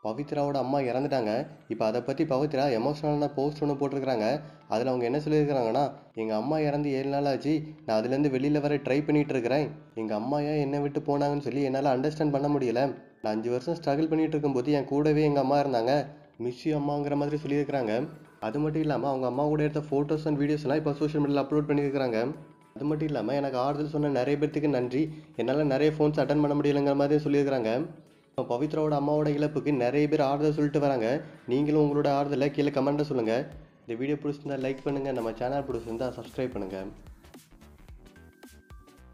பவித்ராவோட அம்மா இறந்துட்டாங்க இப்போ அதை பற்றி பவித்ரா எமோஷனலான போஸ்ட் ஒன்று போட்டிருக்கிறாங்க அதில் அவங்க என்ன சொல்லியிருக்கிறாங்கன்னா எங்கள் அம்மா இறந்து ஏழு நாள் ஆச்சு நான் அதுலேருந்து வெளியில் வர ட்ரை பண்ணிட்டு இருக்கிறேன் எங்கள் அம்மா ஏன் என்னை விட்டு போனாங்கன்னு சொல்லி என்னால் அண்டர்ஸ்டாண்ட் பண்ண முடியல நான் அஞ்சு வருஷம் ஸ்ட்ரகிள் பண்ணிட்டு இருக்கும்போது என் கூடவே எங்கள் அம்மா இருந்தாங்க மிஸ் யூ அம்மாங்கிற மாதிரி சொல்லியிருக்கிறாங்க அது மட்டும் இல்லாமல் அவங்க அம்மா கூட எடுத்த ஃபோட்டோஸ் அண்ட் வீடியோஸ்லாம் இப்போ சோஷியல் மீடியாவில் அப்லோட் பண்ணியிருக்கிறாங்க அது மட்டும் இல்லாமல் எனக்கு ஆறுதல் சொன்ன நிறைய பேர்த்துக்கு நன்றி என்னால் நிறைய ஃபோன்ஸ் அட்டன் பண்ண முடியலைங்கிற மாதிரி சொல்லியிருக்கிறாங்க இப்போ பவித்ராவோட அம்மாவோட இழப்புக்கு நிறைய பேர் ஆறுதல் சொல்லிட்டு வராங்க நீங்களும் உங்களோட ஆறுதலை கீழே கமெண்ட்டில் சொல்லுங்கள் இந்த வீடியோ பிடிச்சிருந்தா லைக் பண்ணுங்கள் நம்ம சேனல் பிடிச்சிருந்தா சப்ஸ்கிரைப் பண்ணுங்கள்